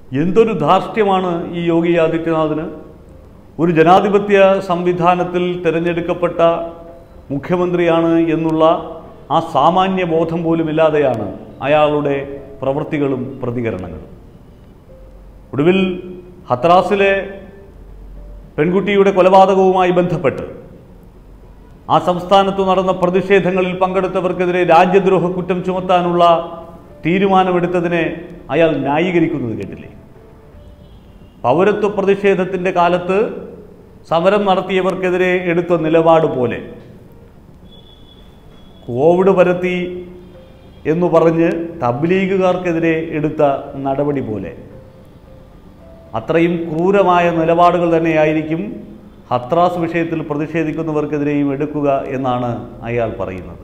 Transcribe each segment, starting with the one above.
എന്തൊരു ധാർഷ്ട്യമാണ് ഈ യോഗി ആദിത്യനാഥിന് ഒരു ജനാധിപത്യ സംവിധാനത്തിൽ തിരഞ്ഞെടുക്കപ്പെട്ട മുഖ്യമന്ത്രിയാണ് എന്നുള്ള ആ സാമാന്യ ബോധം പോലും ഇല്ലാതെയാണ് അയാളുടെ പ്രവൃത്തികളും പ്രതികരണങ്ങളും ഒടുവിൽ ഹത്രാസിലെ പെൺകുട്ടിയുടെ കൊലപാതകവുമായി ബന്ധപ്പെട്ട് ആ സംസ്ഥാനത്തു നടന്ന പ്രതിഷേധങ്ങളിൽ പങ്കെടുത്തവർക്കെതിരെ രാജ്യദ്രോഹ കുറ്റം ചുമത്താനുള്ള തീരുമാനമെടുത്തതിനെ അയാൾ ന്യായീകരിക്കുന്നത് കേട്ടില്ലേ പൗരത്വ പ്രതിഷേധത്തിൻ്റെ കാലത്ത് സമരം നടത്തിയവർക്കെതിരെ എടുത്ത നിലപാട് പോലെ കോവിഡ് പരത്തി എന്നു പറഞ്ഞ് തബ്ലീഗുകാർക്കെതിരെ എടുത്ത നടപടി പോലെ അത്രയും ക്രൂരമായ നിലപാടുകൾ തന്നെയായിരിക്കും ഹത്രാസ് വിഷയത്തിൽ പ്രതിഷേധിക്കുന്നവർക്കെതിരെയും എടുക്കുക എന്നാണ് അയാൾ പറയുന്നത്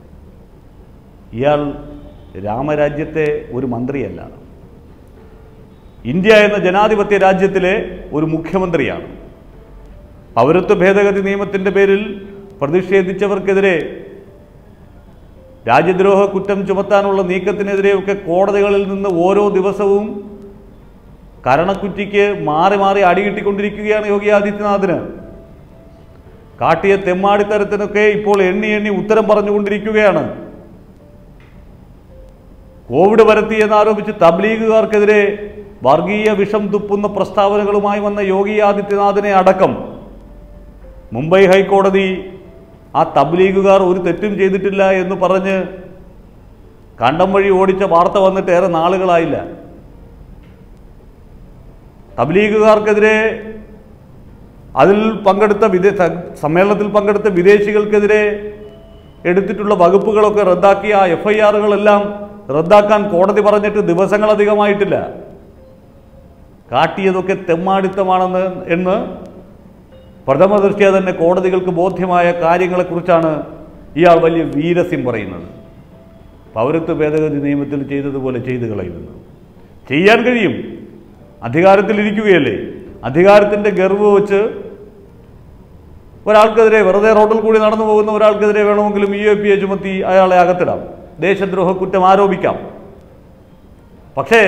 ഇയാൾ രാമരാജ്യത്തെ ഒരു മന്ത്രിയല്ല ഇന്ത്യ എന്ന ജനാധിപത്യ രാജ്യത്തിലെ ഒരു മുഖ്യമന്ത്രിയാണ് പൗരത്വ ഭേദഗതി നിയമത്തിൻ്റെ പേരിൽ പ്രതിഷേധിച്ചവർക്കെതിരെ രാജ്യദ്രോഹ കുറ്റം ചുമത്താനുള്ള നീക്കത്തിനെതിരെയൊക്കെ കോടതികളിൽ നിന്ന് ഓരോ ദിവസവും കരണക്കുറ്റിക്ക് മാറി മാറി അടികിട്ടിക്കൊണ്ടിരിക്കുകയാണ് യോഗി ആദിത്യനാഥിന് കാട്ടിയ തെമ്മാടിത്തരത്തിനൊക്കെ ഇപ്പോൾ എണ്ണി എണ്ണി ഉത്തരം പറഞ്ഞുകൊണ്ടിരിക്കുകയാണ് കോവിഡ് പരത്തിയെന്നാരോപിച്ച് തബ്ലീഗുകാർക്കെതിരെ വർഗീയ വിഷം തുപ്പുന്ന പ്രസ്താവനകളുമായി വന്ന യോഗി ആദിത്യനാഥിനെ അടക്കം മുംബൈ ഹൈക്കോടതി ആ തബ്ലീഗുകാർ ഒരു തെറ്റും ചെയ്തിട്ടില്ല എന്ന് പറഞ്ഞ് കണ്ടം വഴി ഓടിച്ച വാർത്ത വന്നിട്ട് ഏറെ നാളുകളായില്ല തബ്ലീഗുകാർക്കെതിരെ അതിൽ പങ്കെടുത്ത വിദേ സമ്മേളനത്തിൽ പങ്കെടുത്ത വിദേശികൾക്കെതിരെ എടുത്തിട്ടുള്ള വകുപ്പുകളൊക്കെ റദ്ദാക്കിയ ആ എഫ് ഐ ആറുകളെല്ലാം റദ്ദാക്കാൻ കോടതി പറഞ്ഞിട്ട് ദിവസങ്ങളധികമായിട്ടില്ല കാട്ടിയതൊക്കെ തെമ്മാടിത്തമാണെന്ന് എന്ന് പ്രഥമ ദൃഷ്ട്യാ തന്നെ കോടതികൾക്ക് ബോധ്യമായ കാര്യങ്ങളെക്കുറിച്ചാണ് ഇയാൾ വലിയ വീരസ്യം പറയുന്നത് പൗരത്വ ഭേദഗതി നിയമത്തിൽ ചെയ്തതുപോലെ ചെയ്തു കളയുമെന്ന് ചെയ്യാൻ കഴിയും അധികാരത്തിലിരിക്കുകയല്ലേ അധികാരത്തിൻ്റെ ഗർവ് വെച്ച് ഒരാൾക്കെതിരെ വെറുതെ റോഡിൽ കൂടി നടന്നു പോകുന്ന ഒരാൾക്കെതിരെ വേണമെങ്കിലും യു എ പി എ ചുമത്തി അയാളെ അകത്തിടാം ദേശദ്രോഹ കുറ്റം ആരോപിക്കാം പക്ഷേ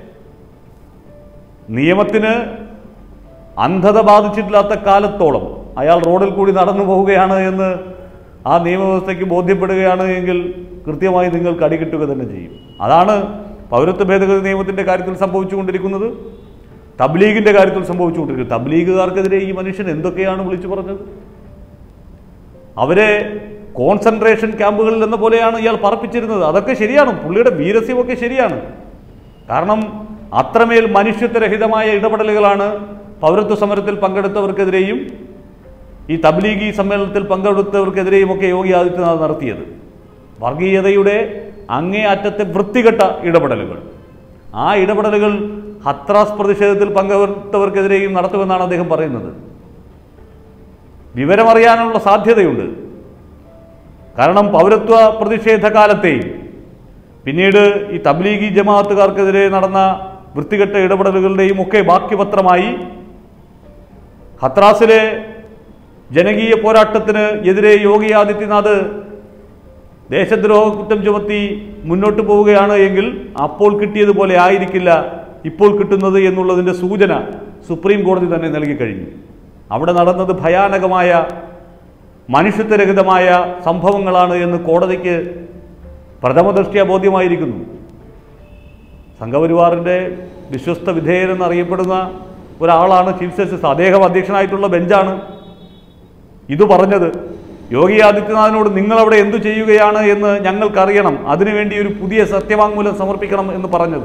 നിയമത്തിന് അന്ധത ബാധിച്ചിട്ടില്ലാത്ത കാലത്തോളം അയാൾ റോഡിൽ കൂടി നടന്നു പോവുകയാണ് എന്ന് ആ നിയമവ്യവസ്ഥയ്ക്ക് ബോധ്യപ്പെടുകയാണ് എങ്കിൽ കൃത്യമായി നിങ്ങൾക്ക് അടികിട്ടുക തന്നെ ചെയ്യും അതാണ് പൗരത്വ ഭേദഗതി നിയമത്തിൻ്റെ കാര്യത്തിൽ സംഭവിച്ചുകൊണ്ടിരിക്കുന്നത് തബ്ലീഗിൻ്റെ കാര്യത്തിൽ സംഭവിച്ചുകൊണ്ടിരിക്കുന്നത് തബ്ലീഗുകാർക്കെതിരെ ഈ മനുഷ്യൻ എന്തൊക്കെയാണ് വിളിച്ചു പറഞ്ഞത് അവരെ കോൺസെൻട്രേഷൻ ക്യാമ്പുകളിൽ എന്ന പോലെയാണ് ഇയാൾ പറപ്പിച്ചിരുന്നത് അതൊക്കെ ശരിയാണ് പുള്ളിയുടെ വീരസ്യമൊക്കെ ശരിയാണ് കാരണം അത്രമേൽ മനുഷ്യത്വരഹിതമായ ഇടപെടലുകളാണ് പൗരത്വ സമരത്തിൽ പങ്കെടുത്തവർക്കെതിരെയും ഈ തബ്ലീഗി സമ്മേളനത്തിൽ പങ്കെടുത്തവർക്കെതിരെയും ഒക്കെ യോഗി ആദിത്യനാഥ് നടത്തിയത് വർഗീയതയുടെ അങ്ങേ അറ്റത്തെ വൃത്തികെട്ട ഇടപെടലുകൾ ആ ഇടപെടലുകൾ ഹത്രാസ് പ്രതിഷേധത്തിൽ പങ്കെടുത്തവർക്കെതിരെയും നടത്തുമെന്നാണ് അദ്ദേഹം പറയുന്നത് വിവരമറിയാനുള്ള സാധ്യതയുണ്ട് കാരണം പൗരത്വ പ്രതിഷേധ കാലത്തെയും പിന്നീട് ഈ തബ്ലീഗി ജമാഅത്തുകാർക്കെതിരെ നടന്ന വൃത്തികെട്ട ഇടപെടലുകളുടെയും ഒക്കെ ബാക്കിപത്രമായി ഹത്രാസിലെ ജനകീയ പോരാട്ടത്തിന് എതിരെ യോഗി ആദിത്യനാഥ് ദേശദ്രോഹ കുറ്റം ചുമത്തി മുന്നോട്ട് പോവുകയാണ് എങ്കിൽ അപ്പോൾ കിട്ടിയതുപോലെ ആയിരിക്കില്ല ഇപ്പോൾ കിട്ടുന്നത് എന്നുള്ളതിൻ്റെ സൂചന സുപ്രീം കോടതി തന്നെ നൽകി കഴിഞ്ഞു അവിടെ നടന്നത് ഭയാനകമായ മനുഷ്യത്വരഹിതമായ സംഭവങ്ങളാണ് എന്ന് കോടതിക്ക് പ്രഥമദൃഷ്ട്യാ ബോധ്യമായിരിക്കുന്നു സംഘപരിവാറിൻ്റെ വിശ്വസ്ത വിധേയനെന്നറിയപ്പെടുന്ന ഒരാളാണ് ചീഫ് ജസ്റ്റിസ് അദ്ദേഹം അധ്യക്ഷനായിട്ടുള്ള ബെഞ്ചാണ് ഇത് പറഞ്ഞത് യോഗി ആദിത്യനാഥിനോട് നിങ്ങളവിടെ എന്തു ചെയ്യുകയാണ് എന്ന് ഞങ്ങൾക്കറിയണം അതിനുവേണ്ടി ഒരു പുതിയ സത്യവാങ്മൂലം സമർപ്പിക്കണം എന്ന് പറഞ്ഞത്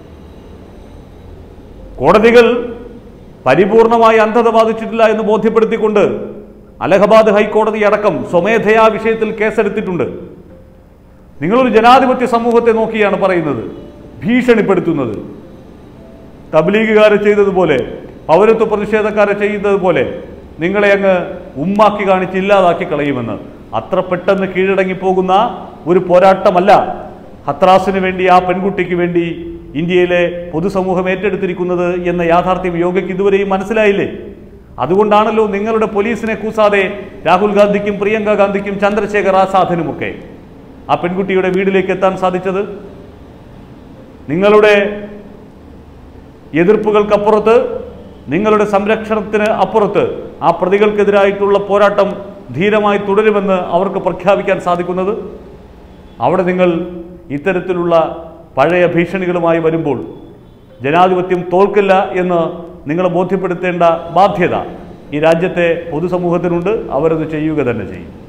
കോടതികൾ പരിപൂർണമായി അന്ധത ബാധിച്ചിട്ടില്ല എന്ന് ബോധ്യപ്പെടുത്തിക്കൊണ്ട് അലഹബാദ് ഹൈക്കോടതി അടക്കം സ്വമേധയാ വിഷയത്തിൽ കേസെടുത്തിട്ടുണ്ട് നിങ്ങളൊരു ജനാധിപത്യ സമൂഹത്തെ നോക്കിയാണ് പറയുന്നത് ഭീഷണിപ്പെടുത്തുന്നത് തബ്ലീഗുകാരെ ചെയ്തതുപോലെ പൗരത്വ പ്രതിഷേധക്കാരെ ചെയ്യുന്നതുപോലെ നിങ്ങളെ അങ്ങ് ഉമ്മാക്കി കാണിച്ച് ഇല്ലാതാക്കി കളയുമെന്ന് അത്ര പെട്ടെന്ന് കീഴടങ്ങിപ്പോകുന്ന ഒരു പോരാട്ടമല്ല ഹത്രാസിന് വേണ്ടി ആ പെൺകുട്ടിക്ക് വേണ്ടി ഇന്ത്യയിലെ പൊതുസമൂഹം ഏറ്റെടുത്തിരിക്കുന്നത് എന്ന യാഥാർത്ഥ്യം യോഗയ്ക്ക് ഇതുവരെയും മനസ്സിലായില്ലേ അതുകൊണ്ടാണല്ലോ നിങ്ങളുടെ പോലീസിനെ കൂസാതെ രാഹുൽ ഗാന്ധിക്കും പ്രിയങ്ക ഗാന്ധിക്കും ചന്ദ്രശേഖർ ആസാദിനുമൊക്കെ ആ പെൺകുട്ടിയുടെ വീട്ടിലേക്ക് എത്താൻ സാധിച്ചത് നിങ്ങളുടെ എതിർപ്പുകൾക്കപ്പുറത്ത് നിങ്ങളുടെ സംരക്ഷണത്തിന് അപ്പുറത്ത് ആ പ്രതികൾക്കെതിരായിട്ടുള്ള പോരാട്ടം ധീരമായി തുടരുമെന്ന് അവർക്ക് പ്രഖ്യാപിക്കാൻ സാധിക്കുന്നത് അവിടെ നിങ്ങൾ ഇത്തരത്തിലുള്ള പഴയ ഭീഷണികളുമായി വരുമ്പോൾ ജനാധിപത്യം തോൽക്കില്ല എന്ന് നിങ്ങളെ ബോധ്യപ്പെടുത്തേണ്ട ബാധ്യത ഈ രാജ്യത്തെ പൊതുസമൂഹത്തിനുണ്ട് അവരത് ചെയ്യുക തന്നെ ചെയ്യും